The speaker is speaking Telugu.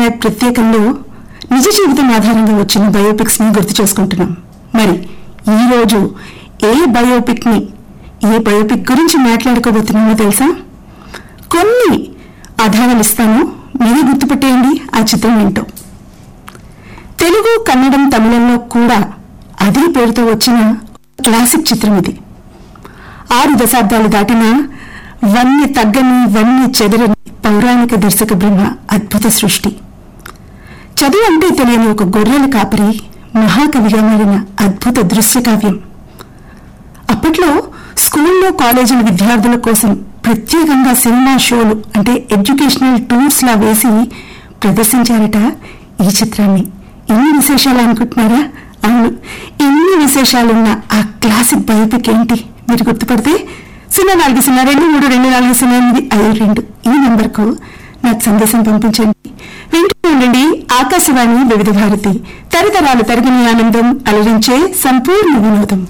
నైట్ ప్రత్యేకంలో నిజ జీవితం ఆధారంగా వచ్చిన బయోపిక్స్ ని గుర్తు చేసుకుంటున్నాం మరి ఈ రోజు ఏ బయోపిక్ ని ఏ బయోపిక్ గురించి మాట్లాడుకోబోతున్నామో తెలుసా కొన్ని ఆధారాలు ఇస్తాను మీరే గుర్తుపెట్టేయండి ఆ చిత్రం ఏంటో తెలుగు కన్నడం తమిళంలో కూడా అదే పేరుతో వచ్చిన క్లాసిక్ చిత్రం ఇది ఆరు దశాబ్దాలు దాటినా వన్య తగ్గని వన్య చెదరని పౌరాణిక దర్శక బ్రహ్మ అద్భుత సృష్టి చదువు అంటే తెలియని ఒక గొర్రెల కాపరి మహాకవిగా మారిన అద్భుత దృశ్య కావ్యం అప్పట్లో స్కూల్లో కాలేజీల విద్యార్థుల కోసం ప్రత్యేకంగా సినిమా షోలు అంటే ఎడ్యుకేషనల్ టూర్స్ లా వేసి ప్రదర్శించారట ఈ చిత్రాన్ని ఎన్ని విశేషాలు అనుకుంటున్నారా అవును ఎన్ని విశేషాలున్న ఆ క్లాసిక్ బయోపిక్ ఏంటి మీరు గుర్తుపడితే సున్నా నాలుగు సున్నా రెండు మూడు రెండు నాలుగు సున్నా ఎనిమిది ఐదు రెండు ఈ నంబర్కు నాకు సందేశం పంపించండి వింటూ ఉండండి ఆకాశవాణి వివిధ భారతి తరతరాలు తరగని ఆనందం అలరించే సంపూర్ణ వినోదం